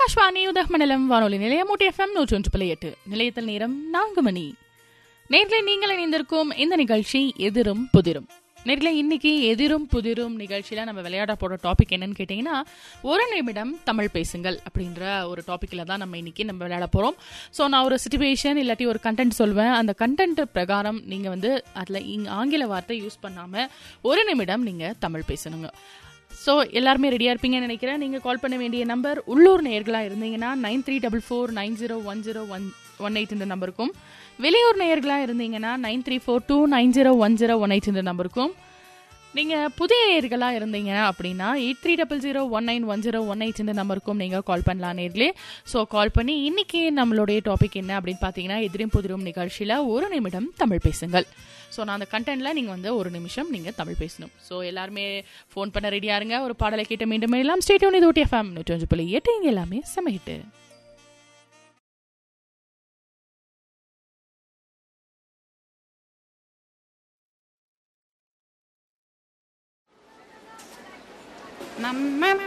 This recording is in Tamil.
ஆகாஷ்வாணி உதகமண்டலம் வானொலி நிலையம் ஊட்டி எஃப்எம் நூற்றி ஒன்று புள்ளி எட்டு நிலையத்தில் நேரம் நான்கு மணி நேர்களை நீங்கள் இணைந்திருக்கும் இந்த நிகழ்ச்சி எதிரும் புதிரும் நேர்களை இன்னைக்கு எதிரும் புதிரும் நிகழ்ச்சியில நம்ம விளையாட போற டாபிக் என்னன்னு கேட்டீங்கன்னா ஒரு நிமிடம் தமிழ் பேசுங்கள் அப்படின்ற ஒரு டாபிக்ல தான் நம்ம இன்னைக்கு நம்ம விளையாட போறோம் ஸோ நான் ஒரு சுச்சுவேஷன் இல்லாட்டி ஒரு கண்டென்ட் சொல்வேன் அந்த கண்டென்ட் பிரகாரம் நீங்க வந்து அதுல இங்க ஆங்கில வார்த்தை யூஸ் பண்ணாம ஒரு நிமிடம் நீங்க தமிழ் பேசணுங்க ஸோ எல்லாருமே ரெடியாக இருப்பீங்கன்னு நினைக்கிறேன் நீங்கள் கால் பண்ண வேண்டிய நம்பர் உள்ளூர் நேயர்களாக இருந்தீங்கன்னா nine three double four nine zero one zero one one eight இந்த நம்பருக்கும் வெளியூர் நேயர்களாக இருந்தீங்கன்னா nine three four two nine zero one zero one eight இந்த நம்பருக்கும் நீங்கள் புதிய நேயர்களாக இருந்தீங்க அப்படின்னா eight three double zero one nine one zero one eight இந்த நம்பருக்கும் நீங்கள் கால் பண்ணலாம் நேர்களே ஸோ கால் பண்ணி இன்னைக்கு நம்மளுடைய டாபிக் என்ன அப்படின்னு பார்த்தீங்கன்னா எதிரும் புதிரும் நிகழ்ச்சியில் ஒரு நிமிடம் தமிழ் பேசுங்கள் ஸோ நான் அந்த கண்டென்ட்ல நீங்கள் வந்து ஒரு நிமிஷம் நீங்கள் தமிழ் பேசணும் ஸோ எல்லாருமே ஃபோன் பண்ண ரெடியாக இருங்க ஒரு பாடலை கேட்ட மீண்டும் எல்லாம் ஸ்டேட் இது ஓட்டி எஃப்எம் நூற்றி அஞ்சு புள்ளி எட்டு இங்கே எல்லாமே சமையிட்டு நம்ம